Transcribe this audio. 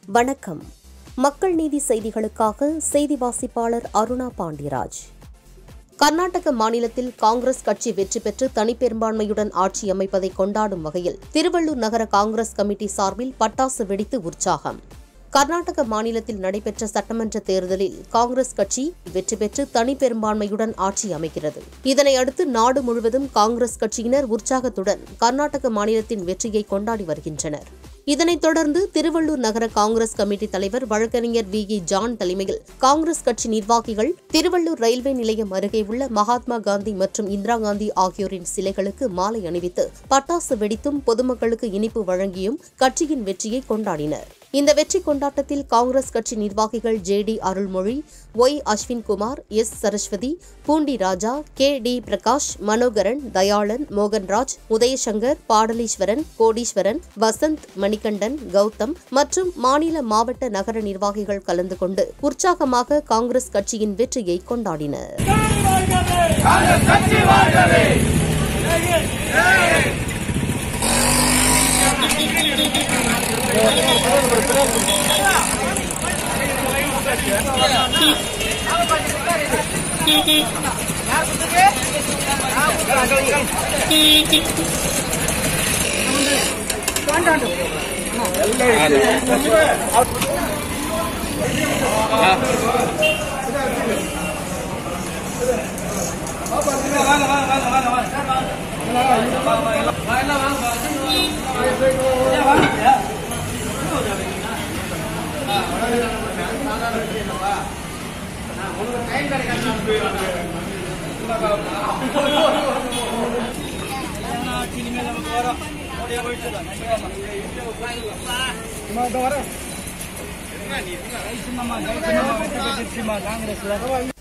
வணக்கம் மக்கள் நீதி செய்திகளுக்காக செய்தி வாசிப்பாளர் அருணா பாண்டியராஜ் கர்நாடக மாநிலத்தில் காங்கிரஸ் கட்சி வெற்றி பெற்று தனிப்பெரும்பான்மையுடன் ஆட்சி அமைப்பதை கொண்டாடும் வகையில் திருவள்ளூர் நகர காங்கிரஸ் கமிட்டி சார்பில் பட்டாசு வெடித்து உற்சாகம் கர்நாடக மாநிலத்தில் நடைபெற்ற சட்டமன்ற தேர்தலில் காங்கிரஸ் கட்சி வெற்றி பெற்று தனிப்பெரும்பான்மையுடன் ஆட்சி அமைக்கிறது இதனையடுத்து நாடு முழுவதும் காங்கிரஸ் கட்சியினர் உற்சாகத்துடன் கர்நாடக மாநிலத்தின் வெற்றியை கொண்டாடி வருகின்றனர் இதனைத் தொடர்ந்து திருவள்ளூர் நகர காங்கிரஸ் கமிட்டி தலைவர் வழக்கறிஞர் வி இ ஜான் தலைமையில் காங்கிரஸ் கட்சி நிர்வாகிகள் திருவள்ளூர் ரயில்வே நிலையம் அருகே உள்ள மகாத்மா காந்தி மற்றும் இந்திரா காந்தி ஆகியோரின் சிலைகளுக்கு மாலை அணிவித்து பட்டாசு வெடித்தும் பொதுமக்களுக்கு இனிப்பு வழங்கியும் கட்சியின் வெற்றியை கொண்டாடினர் இந்த வெற்றி கொண்டாட்டத்தில் காங்கிரஸ் கட்சி நிர்வாகிகள் J D Arulmozhi Y Ashwin Kumar S Saraswathi Poondi Raja K D Prakash Manoharan Dayalan Mohanraj Udayasankar Pataleeswaran Kodeeswaran Vasanth Manikandan Gautham மற்றும் மாநில மாவட்ட நகர நிர்வாகிகள் கலந்து கொண்டு உற்சாகமாக காங்கிரஸ் கட்சியின் வெற்றியை கொண்டாடினர் ಕಾಂಗ್ರೆಸ್